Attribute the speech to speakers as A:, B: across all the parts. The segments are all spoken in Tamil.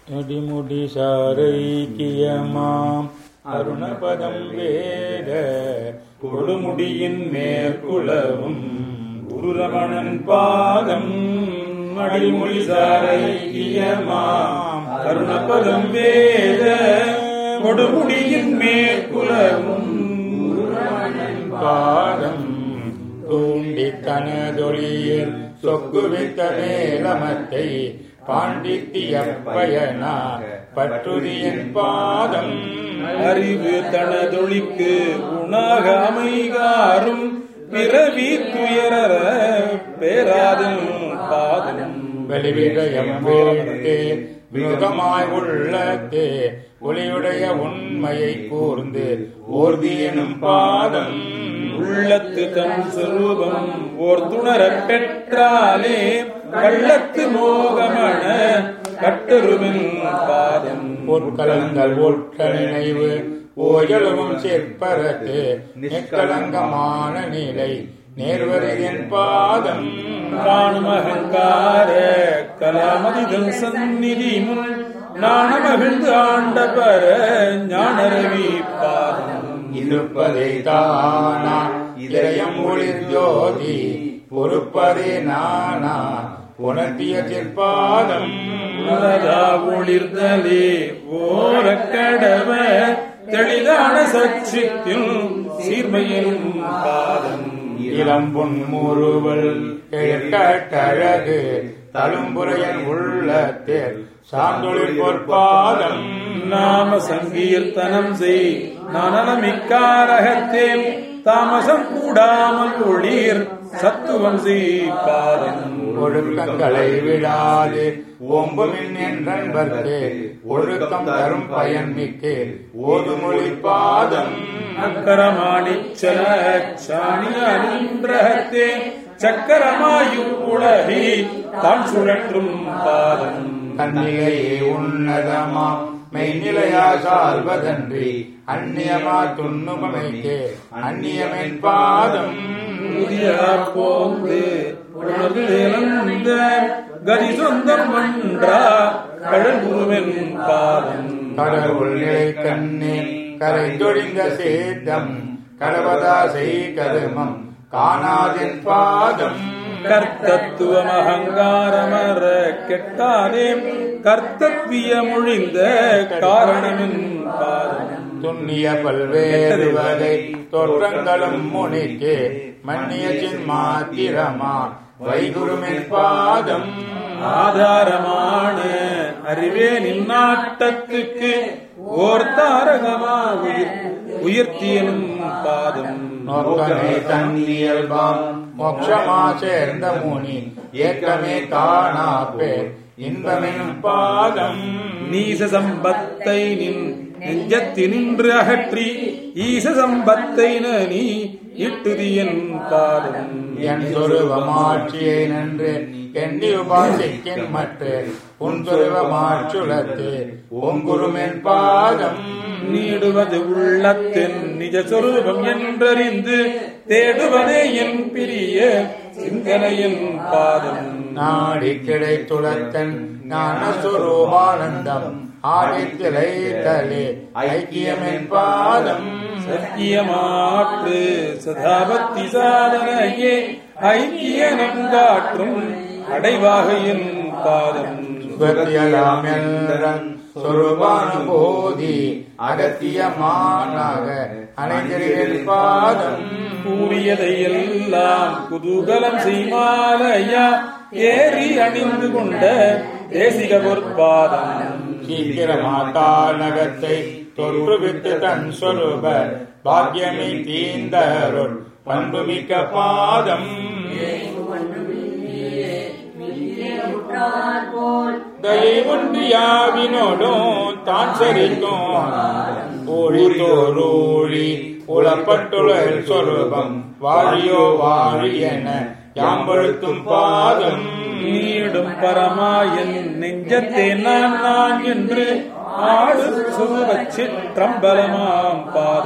A: அடிமுடி சாரைக்கியமாம் அருணபதம் வேத கொடுமுடியின் மேற்குலவும் குருரமணன் பாதம் அடிமொழி சாரைக்கியமாம் அருணபதம் வேத கொடுமுடியின் மேற்குலவும் குருரமணன் பாதம் தூண்டி தனதொழியில் சொக்குவித்த மேலமத்தை பாண்டித்திய பயனா பற்றுதியின் பாதம்
B: அறிவு தனதொழிக்கு உணாக அமைகாரும் பிறவி துயரற பேராதன் பாதம்
A: வெளிவிடயம் வேண்டே விருகமாய் உள்ளத்தே ஒளியுடைய உண்மையை கூர்ந்து ஓர்தி எனும் பாதம்
B: உள்ளத்து தன் சொரூபம் ஓர் துணரப் பெற்றாலே கள்ளத்து மோகமண கட்டருவின் பாதம்
A: பொற்கலங்கள் ஒற்ற நினைவு ஓயளவும் சேர்ப்பரத்து நிற்கலங்கமான நிலை நேர்வரையின் பாதம்
B: காணும் அகங்கார கலாமதிதன் சந்நிதி முன் நாணமகிழ்ந்து ஆண்ட பர ஞானரவி பாதம்
A: இருப்பதை தானா இதயம் ஒளிர் ஜோதி பொறுப்பதே நானா உணர்த்திய திருப்பாதம்
B: உலகா ஒளிர்தலே ஓரக்கடவ தெளிதான சச்சித்தில் சீர்மையின் பாதம்
A: இளம்பொன் முறுவல் கிழக்கழகு தழும்புரையன் உள்ளத்தேர் சாந்தொழில் பொற்பாதம்
B: நாம சங்கீர்த்தனம் செய் நனமிக்காரகத்தேன் தாமசம் கூடாமல் ஒளிர் சத்துவம் செய் பாதம்
A: ஒழுக்கங்களை விடாது ஓம்புமின் என்றன்பர்க்கு ஒழுக்கம் தரும் பயன் மிக்கு ஓதுமொழி பாதம்
B: அக்கரமாணிச்சல சாணி அனின்றகத்தே சக்கரமாயும் உலகி தான் சுழற்றும் பாதம்
A: தன்னிலையே உன்னதமா மெய்நிலையா சால்வதன்றி அந்நியமா துண்ணுமைக்கு அந்நியமென் பாதம்
B: புதியா போந்து உணர்ந்து இழந்த கதி சொந்தம் ஒன்றா கழகுருவென் பாதம்
A: கடவுள் நிலை கண்ணே கரை தொழிந்த சேத்தம் கடவதாசை கருமம் காணாதின் பாதம்
B: கர்த்தத்துவம் அகங்காரமர கெட்டானே கர்த்தத்விய மொழிந்த காரணமின் பாதம்
A: துண்ணிய பல்வேறு வகை தோற்றங்களும் முனிக்கு மன்னிய சின்மாத்திரமா வைகுருமின் பாதம்
B: ஆதாரமான அறிவே நின்னாட்டத்துக்கு ஓர் தாரகமா உயிர் உயர்த்தியனும் பாதம்
A: நோக்கமே தன்னியல்பாம் மோட்சமா சேர்ந்த முனி ஏக்கமே காணா பேர் இன்பமெனும் பாதம்
B: நீச சம்பத்தை நின் நெஞ்சத்தினின்று அகற்றி ஈச சம்பத்தை நீ இட்டுதியன் பாதம்
A: என் சொருவமாட்சியை நன்று எண்ணி உபாசிக்கின் மற்ற உன் சொருவமாற்றுலத்து ஓங்குருமென் பாதம்
B: நீடுவது உள்ளத்தின் நிஜ சொரூபம் என்றறிந்து தேடுவதே என் பிரிய சிந்தனையின் பாதம்
A: நாடி கிடைத்துளத்தன் ஞான சுரூபானந்தம் ஆடித்திலை தலே ஐக்கியமென் பாதம்
B: சத்தியமாற்று சதாபக்தி சாதனையே ஐக்கிய நங்காற்றும் அடைவாக என் பாதம்
A: சுகத்தியலாம் என்றன் சொருபானுபோதி அகத்தியமானாக அனைத்திரிகள் பாதம்
B: கூறியதை எல்லாம் குதூகலம் செய்மாலையா ஏறி அணிந்து கொண்ட தேசிக பொற்பாதம்
A: சீக்கிரமாட்டா நகத்தை தொற்றுவித்து தன் சொருப பாக்கியமை தீந்தருள் பண்புமிக்க பாதம் தயை ஒன்றியாவினோடும் தான் சரிக்கும் ஊழி தோறூழி உளப்பட்டுள்ள சொரூபம் வாழியோ வாழி என யாம்பழுத்தும் பாதம்
B: நீடும் பரமாயன் நெஞ்சத்தே நான் நான் என்று ஆடு சுருவச் சிற்றம்பலமாம் பாதம்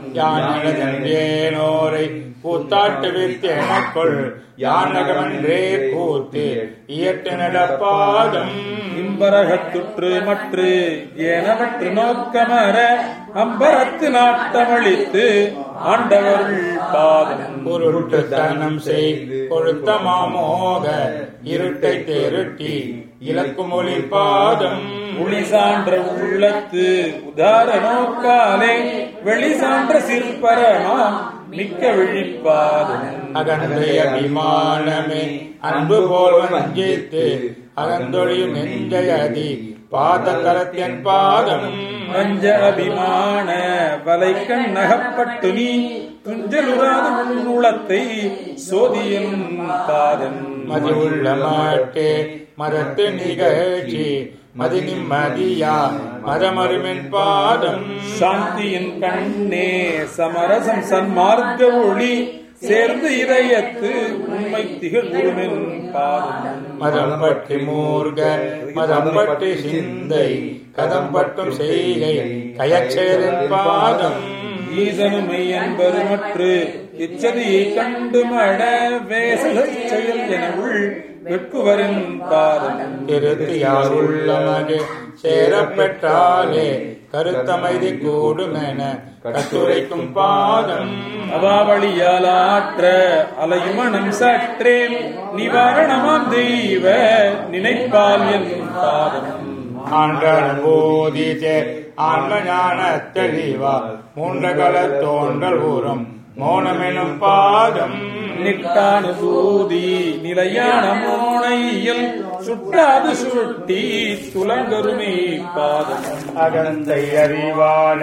A: யானோரை கூத்தாட்டு வித்து எனக்குள் யானகமன்றே கூத்து இயற்று நடப்பாதம்
B: இம்பரகத்துற்று மற்று எனவற்று நோக்கமர அம்பரத்து நாட்டமளித்து ஆண்டவர்கள் பாதம்
A: பொருட்டு தனம் செய் கொழுத்த மாமோக இருட்டை தேருட்டி இலக்குமொழி பாதம்
B: ஒளி சான்ற உள்ளத்து உதார நோக்காலே வெளி சான்ற சிற்பரமாம் மிக்க விழிப்பாதம்
A: அகந்தை அபிமானமே அன்பு போல் வஞ்சித்து அகந்தொழியும் நெஞ்சயதி பாத கரத்தின் பாதம்
B: வஞ்ச அபிமான வலைக்கண் நகப்பட்டு நீ துஞ்சலுறாத உள்ளத்தை சோதியும் பாதம்
A: மதி உள்ள மாட்டே மதத்து நிகழ்ச்சி மதி நிம்மதியா மதமருமின் பாதம்
B: சாந்தியின் கண்ணே சமரசம் சன்மார்க்க ஒளி சேர்ந்து இதயத்து உண்மை திகழ் குருவின் பாதம்
A: மதம் பற்றி மூர்க மதம் பற்றி சிந்தை கதம் பட்டும் செய்கை கயச்சேரின் பாதம்
B: ஈசனுமை என்பருமற்று இச்சதியை கண்டு மட வேச செயல் என உள் வெட்குவரின் பாதம்
A: திருத்தியார் உள்ளமது சேரப்பெற்றாலே கருத்தமைதி கூடுமென கட்டுரைக்கும் பாதம்
B: அவாவளியால் ஆற்ற அலையுமனம் சற்றே நிவாரணமாம் தெய்வ நினைப்பால் என் பாதம்
A: ஆண்டாள் போதித்தே ஆன்ம ஞான தெளிவா மூன்றகல தோன்றல் ஊறும் மௌனமெனும் பாதம்
B: நிட்டானுபூதி நிலையான மோனையில் சுட்டாது சுட்டி துலங்கருமே பாதம்
A: அகந்தை அறிவான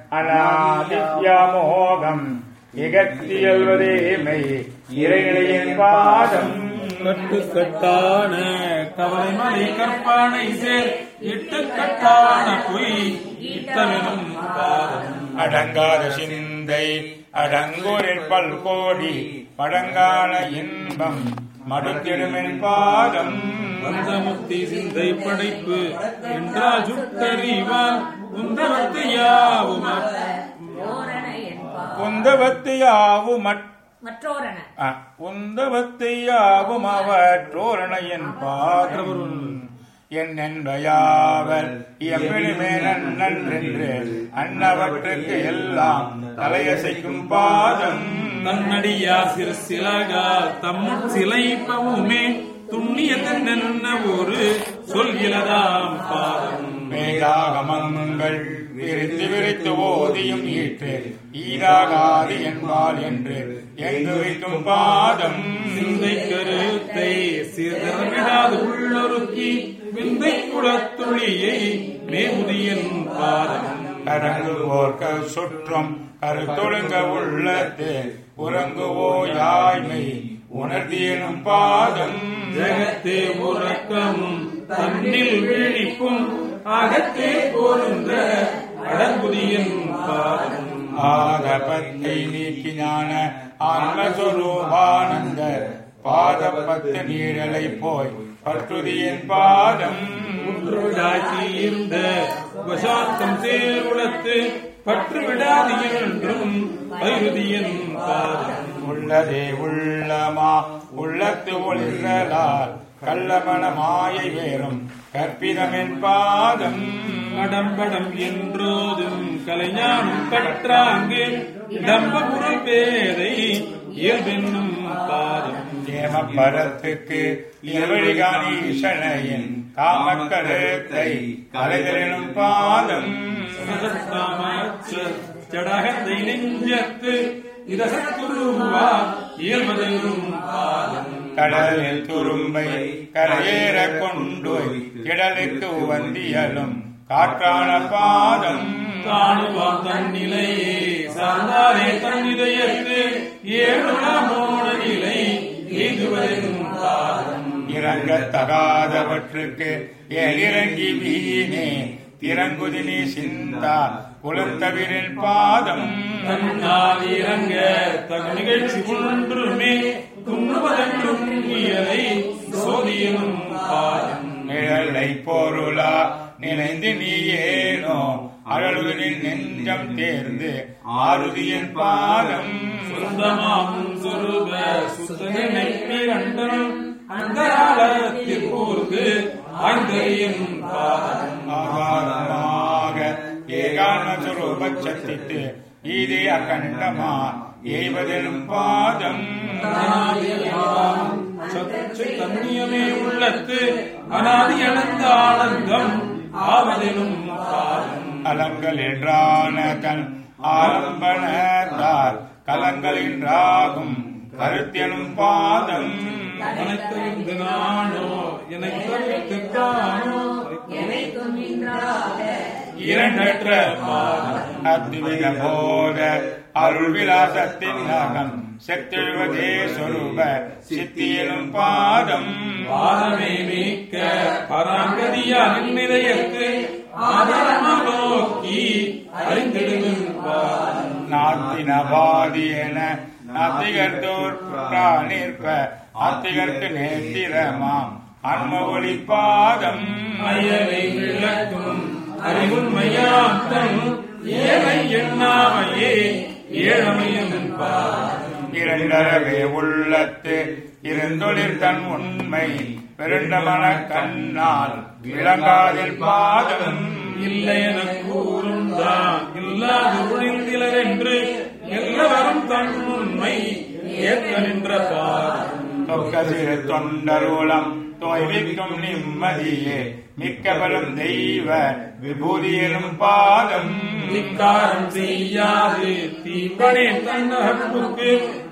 A: அநாதித்யமோகம் இகத்தியல்வதேமை இறைநிலையின் பாதம்
B: கட்டு கட்டான கவலை மலை கற்பானை சேர் இட்டு கட்டான பொய் இட்டமெனும் பாதம்
A: அடங்காத சிந்தை அடங்கோரில் பல்கோடி மடங்கான இன்பம் மடுத்திடுமின் பாதம்
B: வந்தமுத்தி சிந்தை படைப்பு என்றால் சுட்டறிவான் உந்தவத்து யாவும்
C: ஓரண என்பார்
A: குந்தவத்து யாவும்
C: மற்றோரண
A: உந்தவத்து யாவும் அவற்றோரணையின் பாதம் என் என்பயாவல் எம்பிடுமே நன்றென்று அன்னவற்றுக்கு எல்லாம் தலையசைக்கும் பாதம்
B: தன்னடியா சிறு சிலகால் தம்முட் சிலைப்பவுமே துண்ணியதென்ன ஒரு சொல்கிறதாம் பாதம்
A: மேகாகமங்கள் விரித்து விரித்து ஓதியும் ஈற்று ஈராகாது என்பால் என்று எங்கு வைக்கும் பாதம்
B: சிந்தை கருத்தை சிதறவிடாது உள்ளொருக்கி விந்தை குலத்துளியை மேமுதியன் பாதம்
A: கரங்கு போர்க்க சுற்றும் கருத்தொழுங்க உள்ளத்து உறங்குவோ யாய்மை உணர்த்தியனும் பாதம்
B: ஜெகத்தே உறக்கமும் தன்னில் விழிப்பும் அகத்தே பொருந்த அடங்குதியன் பாதம்
A: ஆகபத்தை நீக்கி ஞான ஆன்மஸ்வரூபானந்த பாதப்பத்து நீழலை போய் பற்றுதியின் பாதம்
B: ஒன்றுவிடாக்கி இருந்த வசாந்தம் சேருளத்து பற்று விடாது என்றும் வைருதியன் பாதம்
A: உள்ளதே உள்ளமா உள்ளத்து ஒளிரலால் கள்ளமன மாயை வேறும் கற்பிதமின் பாதம்
B: கடம்படம் என்றோதும் கலைஞானம் கற்றாங்கு டம்பபுர பேதை இயல்பென்னும் பாதம்
A: ஏமப்பரத்துக்கு எவழிகானீஷணையின் காமக்கருத்தை கலைதலினும் பாதம்
B: சகத்தாமச்சர் ஜடகத்தை நெஞ்சத்து இதசத்துருவா இயல்பதென்னும் பாதம்
A: கடலில் துரும்பை கரையேற கொண்டு கிடலுக்கு வந்தியலும் காற்றான பாதம்
B: காணுவான் தன் நிலையே சார்ந்தாரே தன் இதயத்து ஏழுலமோன நிலை எய்துவதென்னும் பாதம்
A: இறங்கத்தகாதவற்றுக்கு எழிறங்கி வீணே திறங்குதினி சிந்தா குலத்தவிரின் பாதம்
B: தன்னால் இறங்க தகு நிகழ்ச்சி ஒன்றுமே துண்ணுவதென்றும் இயலை சோதியனும் பாதம்
A: நிழலை பொருளா நினைந்து நீ ஏனோ அழலுதனின் நெஞ்சம் தேர்ந்து ஆருதியின் பாதம்
B: சொந்தமாகும் சொருப சுத்தனை பிறந்தனும் அந்தராலத்திற்போர்க்கு ஆய்ந்தறியும் பாதம்
A: ஆகாரமாக ஏகான சுரூப சத்தித்து ஈதே அகண்டமா எய்வதெனும் பாதம்
B: சச்சு தன்னியமே உள்ளத்து அனாதி அனந்த ஆனந்தம் ஆவதெனும் பாதம்
A: அலங்கள் என்றான தன் ஆலம்பனத்தார் கலங்களின்றாகும் கருத்தெனும் பாதம்
B: அனைத்தைந்து நானோ எனக்கு காணோ
C: எனைக்கும் இன்றாக
A: இரண்டற்ற பாதம் அத்வித போத அருள் விலாசத்தின் நகம் செத்தெழுவதே சொரூப சித்தியனும் பாதம்
B: பாதமே மீட்க பராங்கதியான நிலையத்து ஆதாரமாக நோக்கி அறிந்திடுவின் பாதம்
A: நாத்தினவாதி என நாத்திகர்த்தோர் நிற்ப ஆத்திகர்க்கு நேத்திரமாம் அன்ம ஒளி பாதம்
B: அயலை விளக்கும் அறிவுண்மையாத்தம் ஏழை எண்ணாமையே ஏழமையும் பாதம்
A: இரண்டரவே உள்ளத்து இருந்தொழிர் தன் உண்மை பெருண்டமன கண்ணால் விளங்காதில் பாதம்
B: இல்லை என கூறும் தான் இல்லாது ஒழிந்திலர் என்று எல்லாரும் தன் உண்மை ஏற்க நின்ற பாதம்
A: தொக்கசிறு தொண்டருளம் தொய்விக்கும் நிம்மதியே மிக்க பெரும் தெய்வ விபூதியனும் பாதம்
B: இக்காரம் செய்யாது தீபனே தன்னகப்புக்கு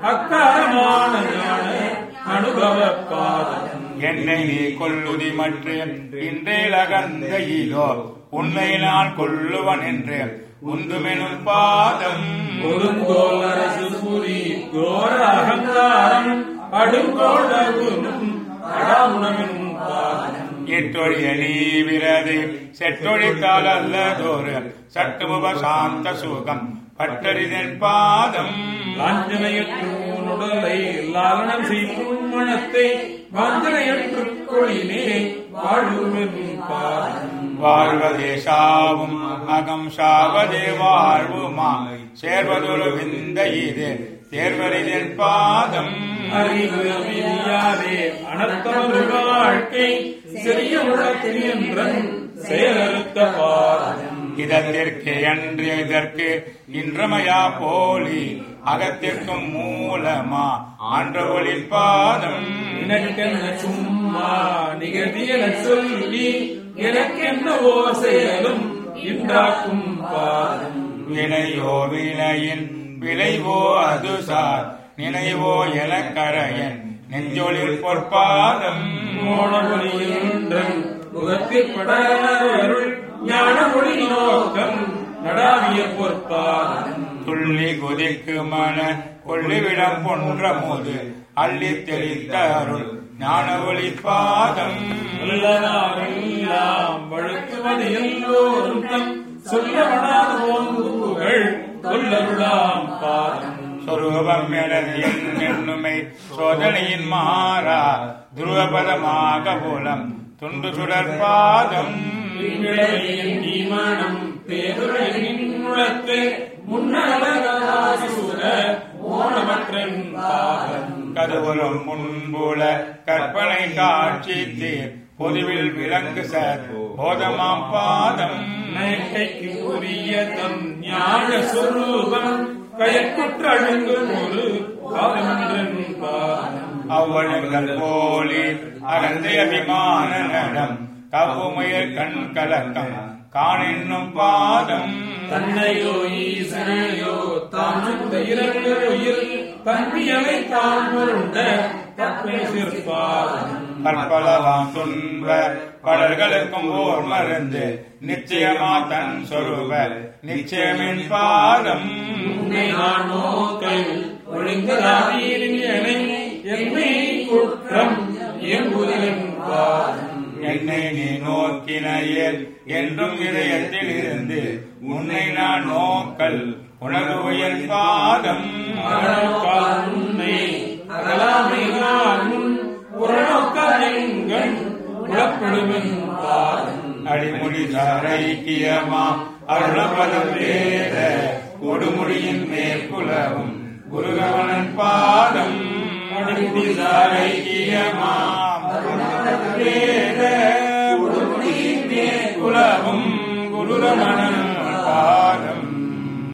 B: அக்காரமான ஞான அனுபவ பாதம்
A: என்னை நீ கொல்லுதி மற்றும் இன்றேலகந்த இதோ உன்னை நான் கொல்லுவன் என்று உந்துமெனும் பாதம்
B: ஒருங்கோல் அரசு புரி கோர அகங்காரம் அடுங்கோடகுனும் அடாமுனமின் பாதம்
A: எட்டொழிய நீ விரது செட்டொழித்தால் அல்லதோரு சட்டுமுப சாந்த சுகம் பட்டறிதன் பாதம்
B: லாஞ்சனையற்றுடலை லாலனம் செய்யும் மனத்தை வாஞ்சனையற்று கொழினே வாழ்வுமென் பாதம்
A: வாழ்வதே சாவும் அகம் சாவதே வாழ்வுமா சேர்வதொரு விந்த இது தேர்வறிதன் பாதம்
B: அறிவு அமைதியாதே அனர்த்தமது வாழ்க்கை சிறிய உலகத்தில் என்றன் செயலறுத்த பாதம்
A: இதத்திற்கு என்று இதற்கு இன்றமையா போலி அகத்திற்கும் மூலமா ஆன்ற ஒளி பாதம்
B: எனக்கென்ன சும்மா நிகழ்த்தியன சொல்லி எனக்கென்னவோ செயலும் இன்றாக்கும் பாதம்
A: வினையோ வினையின் விளைவோ அது சார் நினைவோ என கரையன் நெஞ்சொழில் பொற்பாதம்
B: மோனமொழியின்றன் முகத்தில் படருள் ஞான மொழி நோக்கம் நடாவிய பொற்பாதம்
A: துள்ளி குதிக்கு மன கொள்ளிவிடம் பொன்ற போது அள்ளி தெளித்த அருள் ஞான ஒளி பாதம்
B: உள்ளதாரெல்லாம் வழுக்குவது எல்லோரும் தம் சொல்லப்படாத ஓங்குகள் சொல்லருளாம் பாதம்
A: சொரூபம் எனது என்னுமை சோதனையின் மாறா துருவபதமாக போலம் துண்டு சுடர் பாதம்
B: விண்விளையின் தீமணம் பேருரையின் முழத்து முன்னலகாசூர ஓணமற்றன் பாதம்
A: கதுவரும் முன்புல கற்பனை காட்சி தீர் பொதுவில் விலங்கு சர் போதமாம் பாதம்
B: நயக்கைக்கு உரிய தம் ஞான சுரூபம் கயற்குற்றழுங்கும் ஒரு பாதமன்றன் பாதம்
A: அவ்வழங்கள் போலி அகந்தை அபிமான நடம் கவ்வுமுயர் கண் கலக்கம் காணென்னும் பாதம்
B: தன்னையோ ஈசனையோ தானுந்த இரண்டு உயிர் தன்னியலை தான் பொருண்ட தப்பை சிற்பாதம்
A: பற்பலவாம் துன்ப படர்களுக்கும் ஓர் மருந்து நிச்சயமா தன் சொருப நிச்சயமின் பாதம்
B: உன்னை நான் நோக்கல் ஒழுங்கலாவீரின் எனை என்னை குற்றம் எங்குதிலும் பாதம்
A: என்னை நீ நோக்கினையேல் என்றும் இதயத்தில் இருந்து உன்னை நான் நோக்கல் உனது உயர் பாதம்
B: அகலக்கால் உன்னை அகலாமைதான் முன் புறநோக்கால் எங்கள் புலப்படுவன் பாதம்
A: அடிமுடி சாரைக்கியமாம் அருளபதம் வேத கொடுமுடியின் மேற்குலவும் குருகவனன் பாதம் அடிமுடி சாரைக்கியமாம் அருளபதம் வேத கொடுமுடியின் மேற்குலவும் குருரமணன் பாதம்